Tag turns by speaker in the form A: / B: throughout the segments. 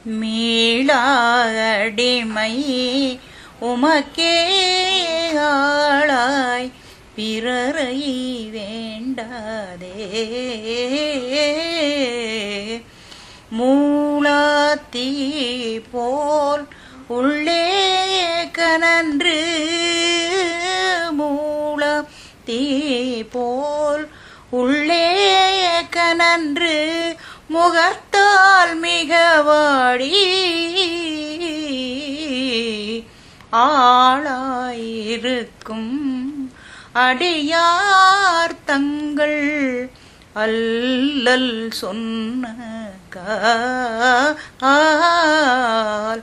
A: மீளாடிமை உமக்கே ஆளாய் பிறரை வேண்டாதே மூலாத்தீ போல் உள்ளே கனன்று மூல தீ போல் உள்ளே கனன்று முகத்தால் மிக வாடி ஆளாயிருக்கும் அடியார் தங்கள் அல்லல் சொன்ன கால்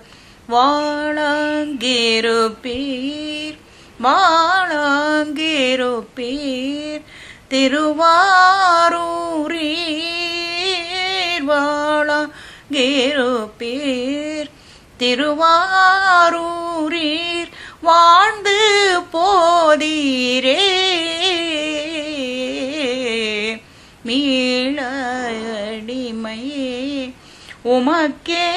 A: வாழாங்கிருப்பீர் வாழாங்கிருப்பீர் திருவாரூரீர் வாழாங்கிருப்பீர் திருவாரூரீர் வாழ்ந்து போதீரே மீளடிமை உமக்கே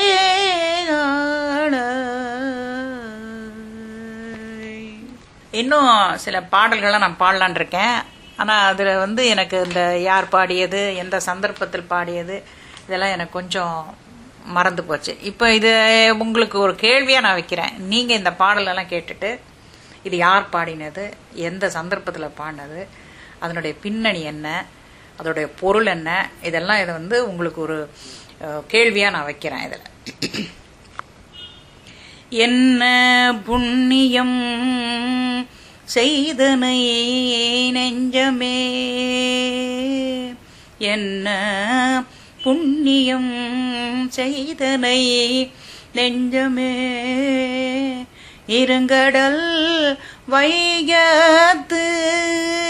A: இன்னும் சில பாடல்களை நான் பாடலான் இருக்கேன் ஆனால் அதில் வந்து எனக்கு இந்த யார் பாடியது எந்த சந்தர்ப்பத்தில் பாடியது இதெல்லாம் எனக்கு கொஞ்சம் மறந்து போச்சு இப்போ இது உங்களுக்கு ஒரு கேள்வியாக நான் வைக்கிறேன் நீங்கள் இந்த பாடலெல்லாம் கேட்டுட்டு இது யார் பாடினது எந்த சந்தர்ப்பத்தில் பாடினது அதனுடைய பின்னணி என்ன அதோடைய பொருள் என்ன இதெல்லாம் இதை வந்து உங்களுக்கு ஒரு கேள்வியாக நான் வைக்கிறேன் இதில் என்ன புண்ணியம் செய்தனை நெஞ்சமே என்ன புண்ணியம் செய்தனை நெஞ்சமே இருங்கடல் வைகத்து